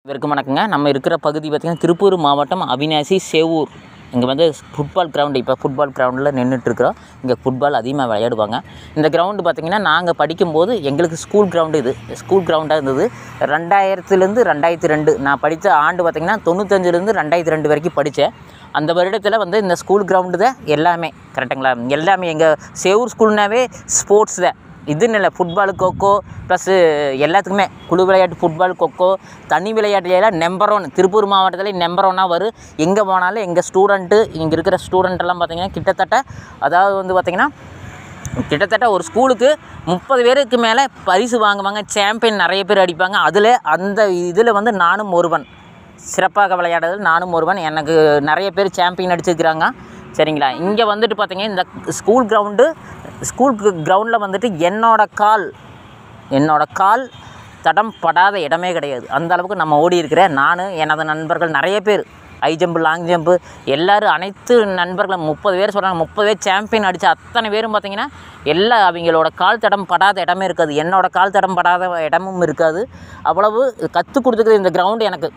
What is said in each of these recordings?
இவருக்கு வணக்கங்க நம்ம இருக்கிற பகுதி பார்த்திங்கன்னா திருப்பூர் மாவட்டம் அவினாசி சேவூர் இங்கே வந்து ஃபுட்பால் கிரவுண்டு இப்போ ஃபுட்பால் கிரவுண்டில் நின்றுட்டுருக்குறோம் இங்கே ஃபுட்பால் அதிகமாக விளையாடுவாங்க இந்த கிரவுண்டு பார்த்திங்கன்னா நாங்கள் படிக்கும்போது எங்களுக்கு ஸ்கூல் கிரவுண்டு இது ஸ்கூல் கிரவுண்டாக இருந்தது ரெண்டாயிரத்துலேருந்து ரெண்டாயிரத்தி ரெண்டு நான் படித்த ஆண்டு பார்த்திங்கன்னா தொண்ணூத்தஞ்சுலேருந்து ரெண்டாயிரத்தி ரெண்டு வரைக்கும் படித்தேன் அந்த வருடத்தில் வந்து இந்த ஸ்கூல் கிரவுண்டு தான் எல்லாமே கரெக்டுங்களா எல்லாமே எங்கள் சேவூர் ஸ்கூல்னாவே ஸ்போர்ட்ஸ் தான் இதுன்னு இல்லை ஃபுட்பால் கொக்கோ ப்ளஸ்ஸு எல்லாத்துக்குமே குழு விளையாட்டு ஃபுட்பால் கொக்கோ தனி விளையாட்டுலாம் நம்பர் ஒன் திருப்பூர் மாவட்டத்தில் நம்பர் ஒன்னாக வரும் எங்கே போனாலும் எங்கள் ஸ்டூடெண்ட்டு இங்கே இருக்கிற ஸ்டூடெண்ட் எல்லாம் பார்த்தீங்கன்னா கிட்டத்தட்ட அதாவது வந்து பார்த்திங்கன்னா கிட்டத்தட்ட ஒரு ஸ்கூலுக்கு முப்பது பேருக்கு மேலே பரிசு வாங்குவாங்க சாம்பியன் நிறைய பேர் அடிப்பாங்க அதில் அந்த இதில் வந்து நானும் ஒருவன் சிறப்பாக விளையாடுறதில் நானும் ஒருவன் எனக்கு நிறைய பேர் சாம்பியன் அடிச்சிருக்கிறாங்க சரிங்களா இங்கே வந்துட்டு பார்த்தீங்கன்னா இந்த ஸ்கூல் கிரவுண்டு ஸ்கூல் கிரவுண்டில் வந்துட்டு என்னோட கால் என்னோட கால் தடம் படாத இடமே கிடையாது அந்த அளவுக்கு நம்ம ஓடி இருக்கிறேன் நான் எனது நண்பர்கள் நிறைய பேர் ஹை ஜம்ப் லாங் ஜம்ப்பு எல்லோரும் அனைத்து நண்பர்களும் முப்பது பேர் சொல்கிறாங்க முப்பது பேர் சாம்பியன் அடித்த அத்தனை பேரும் பார்த்தீங்கன்னா எல்லா அவங்களோட கால் தடம் படாத இடமே இருக்காது என்னோட கால் தடம் படாத இடமும் இருக்காது அவ்வளவு கற்றுக் கொடுத்துக்குது இந்த கிரவுண்டு எனக்கு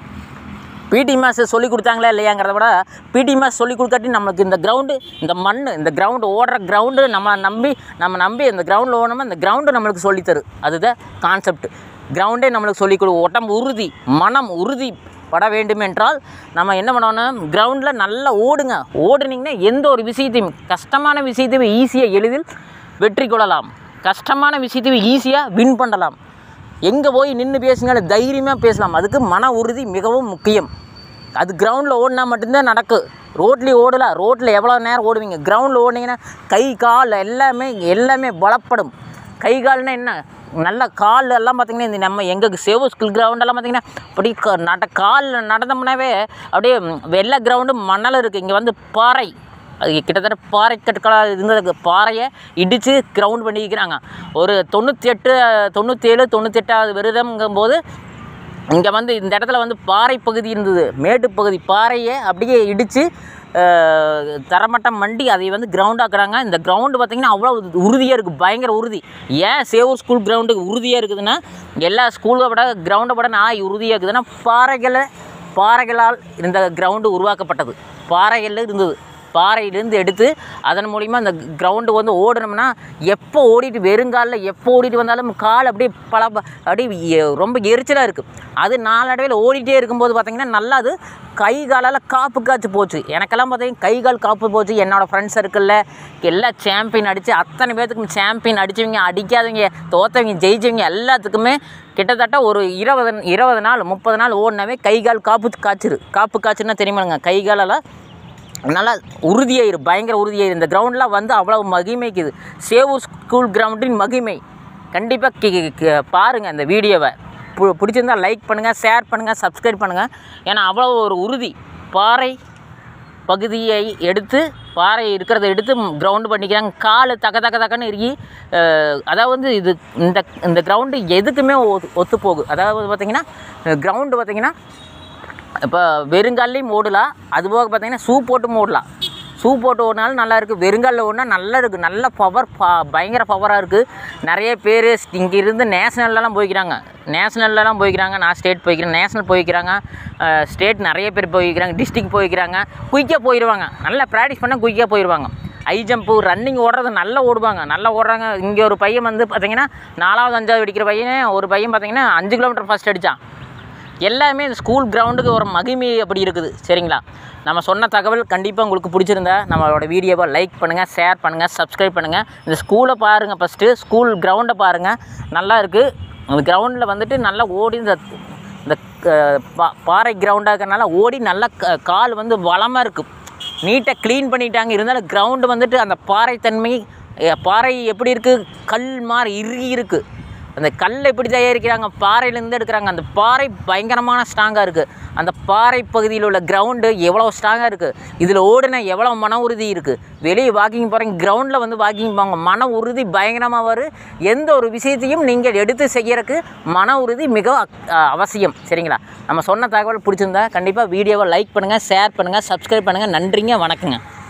பிடி மாஸ்டர் சொல்லி கொடுத்தாங்களா இல்லையாங்கிறத விட பிடி மாஸ்டர் சொல்லி கொடுக்காட்டி நம்மளுக்கு இந்த கிரவுண்டு இந்த மண் இந்த கிரவுண்டு ஓடுற கிரவுண்டு நம்ம நம்பி நம்ம நம்பி இந்த கிரவுண்டில் ஓடணுமா இந்த கிரவுண்டு நம்மளுக்கு சொல்லித்தரும் அதுதான் கான்செப்ட் கிரவுண்டே நம்மளுக்கு சொல்லிக் கொடு உடம்பு உறுதி மனம் உறுதி பட வேண்டும் என்றால் நம்ம என்ன பண்ணணும் கிரவுண்டில் நல்லா ஓடுங்க ஓடுனீங்கன்னா எந்த ஒரு விஷயத்தையும் கஷ்டமான விஷயத்தையும் ஈஸியாக எளிதில் வெற்றி கொள்ளலாம் கஷ்டமான விஷயத்தையும் ஈஸியாக வின் பண்ணலாம் எங்கே போய் நின்று பேசுங்க தைரியமாக பேசலாம் அதுக்கு மன உறுதி மிகவும் முக்கியம் அது கிரவுண்டில் ஓடினா மட்டும்தான் நடக்கும் ரோட்லேயும் ஓடலாம் ரோட்டில் எவ்வளோ நேரம் ஓடுவீங்க கிரவுண்டில் ஓடினீங்கன்னா கை கால் எல்லாமே எல்லாமே பலப்படும் கை கால்னா என்ன நல்ல கால் எல்லாம் பார்த்திங்கன்னா இந்த நம்ம எங்கள் சேவ் ஸ்கூல் கிரவுண்டெல்லாம் பார்த்திங்கன்னா அப்படி க நட கால் நடந்தோம்னாவே அப்படியே வெள்ளை கிரவுண்டு மணல் இருக்குது இங்கே வந்து பாறை அது கிட்டத்தட்ட பாறை கற்களாக இருந்தது பாறையை இடித்து கிரவுண்ட் பண்ணிக்கிறாங்க ஒரு தொண்ணூற்றி எட்டு தொண்ணூற்றி ஏழு தொண்ணூத்தெட்டாவது விரதம்ங்கும்போது இங்கே வந்து இந்த இடத்துல வந்து பாறை பகுதி இருந்தது மேட்டு பகுதி பாறையை அப்படியே இடித்து தரமட்டம் மண்டி அதை வந்து கிரவுண்ட் ஆக்குறாங்க இந்த கிரவுண்டு பார்த்திங்கன்னா அவ்வளோ உறுதியாக இருக்குது பயங்கர உறுதி ஏன் சேவூர் ஸ்கூல் கிரவுண்டு உறுதியாக இருக்குதுன்னா எல்லா ஸ்கூலை விட கிரவுண்டை விட நான் உறுதியாக இருக்குதுன்னா பாறைகளை பாறைகளால் இந்த கிரவுண்டு உருவாக்கப்பட்டது பாறைகளில் இருந்தது பாறையிலேருந்து எடுத்து அதன் மூலிமா அந்த கிரவுண்டு வந்து ஓடணும்னா எப்போ ஓடிட்டு வெறுங்காலில் எப்போ ஓடிட்டு வந்தாலும் கால் அப்படியே பல அப்படியே எ- ரொம்ப எரிச்சலாக இருக்குது அது நாளடைவில் ஓடிட்டே இருக்கும்போது பார்த்திங்கன்னா நல்லா அது கை காலால் காப்பு காய்ச்சி போச்சு எனக்கெல்லாம் பார்த்தீங்கன்னா கை கால் காப்பு போச்சு என்னோடய ஃப்ரெண்ட்ஸ் சர்க்கிளில் எல்லாம் சாம்பியன் அடித்து அத்தனை பேர்த்துக்கும் சாம்பியன் அடித்தவங்க அடிக்காதவங்க தோத்தவங்க ஜெயிச்சவங்க எல்லாத்துக்குமே கிட்டத்தட்ட ஒரு இருபது இருபது நாள் முப்பது நாள் ஓடினாவே கை கால் காப்பு காய்ச்சிரு காப்பு காய்ச்சுன்னா தெரியுமாங்க கை காலெல்லாம் நல்லா உறுதியாயிரு பயங்கர உறுதியாயிரு இந்த கிரவுண்ட்லாம் வந்து அவ்வளோ மகிமைக்குது சேவூர் ஸ்கூல் கிரவுண்டின் மகிமை கண்டிப்பாக பாருங்கள் இந்த வீடியோவை பு பிடிச்சிருந்தா லைக் பண்ணுங்கள் ஷேர் பண்ணுங்கள் சப்ஸ்கிரைப் பண்ணுங்கள் ஏன்னா அவ்வளோ ஒரு உறுதி பாறை பகுதியை எடுத்து பாறை இருக்கிறத எடுத்து கிரவுண்டு பண்ணிக்கிறாங்க கால் தக தக தக்கன்னு இறுகி அஹ், அதாவது இது இந்த இந்த கிரவுண்டு எதுக்குமே ஒத்து ஒத்து போகும் அதாவது பார்த்திங்கன்னா கிரவுண்டு பார்த்திங்கன்னா இப்போ வெறுங்கால்லையும் ஓடலாம் அதுபோக பார்த்தீங்கன்னா ஷூ போட்டும் ஓடலாம் ஷூ போட்டு ஓடினாலும் நல்லா இருக்குது வெறுங்காலில் ஓடினா நல்லா இருக்குது நல்ல பவர் பா பயங்கர பவராக இருக்குது நிறைய பேர் இங்கே இருந்து நேஷ்னல்லலாம் போய்க்கிறாங்க நேஷ்னல்லலாம் போய்க்கிறாங்க நான் ஸ்டேட் போய்க்கிறேன் நேஷ்னல் போய்க்கிறாங்க ஸ்டேட் நிறைய பேர் போய்க்கிறாங்க டிஸ்ட்ரிக்ட் போய்க்கிறாங்க குயிக்காக போயிடுவாங்க நல்லா ப்ராக்டிஸ் பண்ணால் குயிக்காக போயிடுவாங்க ஹை ஜம்ப்பு ரன்னிங் ஓடுறது நல்லா ஓடுவாங்க நல்லா ஓடுறாங்க இங்கே ஒரு பையன் வந்து பார்த்தீங்கன்னா நாலாவது அஞ்சாவது அடிக்கிற பையனே ஒரு பையன் பார்த்தீங்கன்னா அஞ்சு கிலோமீட்டர் ஃபஸ்ட் அடித்தான் எல்லாமே இந்த ஸ்கூல் கிரவுண்டுக்கு ஒரு மகிமை அப்படி இருக்குது சரிங்களா நம்ம சொன்ன தகவல் கண்டிப்பாக உங்களுக்கு பிடிச்சிருந்தா நம்மளோட வீடியோவை லைக் பண்ணுங்கள் ஷேர் பண்ணுங்கள் சப்ஸ்கிரைப் பண்ணுங்கள் இந்த ஸ்கூலை பாருங்கள் ஃபஸ்ட்டு ஸ்கூல் கிரவுண்டை பாருங்கள் நல்லா இருக்குது அந்த கிரவுண்டில் வந்துட்டு நல்லா ஓடி இந்த இந்த க- பா- பாறை கிரவுண்டாக இருக்கிறனால ஓடி நல்லா க- கால் வந்து வளமாக இருக்குது நீட்டாக க்ளீன் பண்ணிட்டாங்க இருந்தாலும் கிரவுண்டு வந்துட்டு அந்த பாறைத்தன்மை அஹ், பாறை எப்படி இருக்குது கல் மாதிரி இறுகி இருக்குது அந்த கல் எப்படி தயாரிக்கிறாங்க பாறையிலேருந்து எடுக்கிறாங்க அந்த பாறை பயங்கரமான ஸ்ட்ராங்காக இருக்குது அந்த பாறை பகுதியில் உள்ள கிரவுண்டு எவ்வளோ ஸ்ட்ராங்காக இருக்குது இதில் ஓடினா எவ்வளோ மன உறுதி இருக்குது வெளியே வாக்கிங் போகிறீங்க கிரவுண்டில் வந்து வாக்கிங் போங்க மன உறுதி பயங்கரமாக வரும் எந்த ஒரு விஷயத்தையும் நீங்கள் எடுத்து செய்யறதுக்கு மன உறுதி மிக அக்- அஹ் அவசியம் சரிங்களா நம்ம சொன்ன தகவல் பிடிச்சிருந்தா கண்டிப்பாக வீடியோவை லைக் பண்ணுங்கள் ஷேர் பண்ணுங்கள் சப்ஸ்கிரைப் பண்ணுங்கள் நன்றிங்க வணக்கங்க